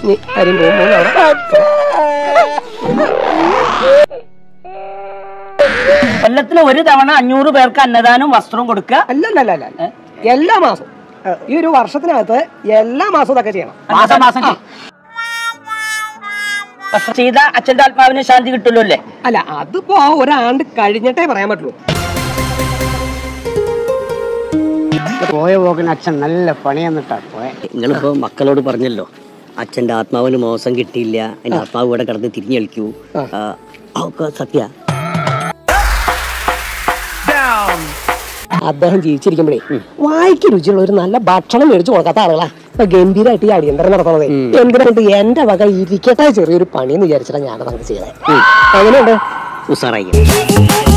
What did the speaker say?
നീ കാര്യം പോകുമ്പോൾ കൊല്ലത്തിൽ ഒരു തവണ അഞ്ഞൂറ് പേർക്ക് അന്നദാനവും വസ്ത്രവും കൊടുക്കുക അല്ലല്ല അല്ല എല്ലാ മാസവും ഏ, ഈ ഒരു വർഷത്തിനകത്ത് എല്ലാ മാസവും ഇതൊക്കെ ചെയ്യണം മാസം മാസം ചെയ്യും. വസ്ത്രം ചെയ്ത അച്ഛന്റെ ആത്മാവിന് ശാന്തി കിട്ടുമല്ലോ അല്ലേ അല്ല അതിപ്പോ ഒരാണ്ട് കഴിഞ്ഞിട്ടേ പറയാൻ പറ്റുള്ളൂ പോയ പോക്കിന് അച്ഛൻ നല്ല പണി എന്നിട്ടാ പോയെ നിങ്ങളിപ്പോ മക്കളോട് പറഞ്ഞല്ലോ അച്ഛന്റെ ആത്മാവിന് മോശം കിട്ടിയില്ല അതിന്റെ ആത്മാവ് ഇവിടെ കിടന്ന് തിരിഞ്ഞു കളിക്കൂ ആ, അതൊക്കെ സത്യ അദ്ദേഹം ജീവിച്ചിരിക്കുമ്പോഴേ വായിക്ക് രുചിയുള്ള ഒരു നല്ല ഭക്ഷണം മേടിച്ചു കൊടുക്കാത്ത ആളുകളാ ഇപ്പൊ ഗംഭീരമായിട്ട് ഈ അടിയന്തരം നടത്തുന്നത് എന്തിനാണ്ട് എന്റെ വക ഇരിക്കട്ടെ ചെറിയൊരു പണിയെന്ന് വിചാരിച്ചിട്ടാ ഞാനത് അങ്ങനെ ചെയ്തത് അങ്ങനെയുണ്ട് ഉസാറായി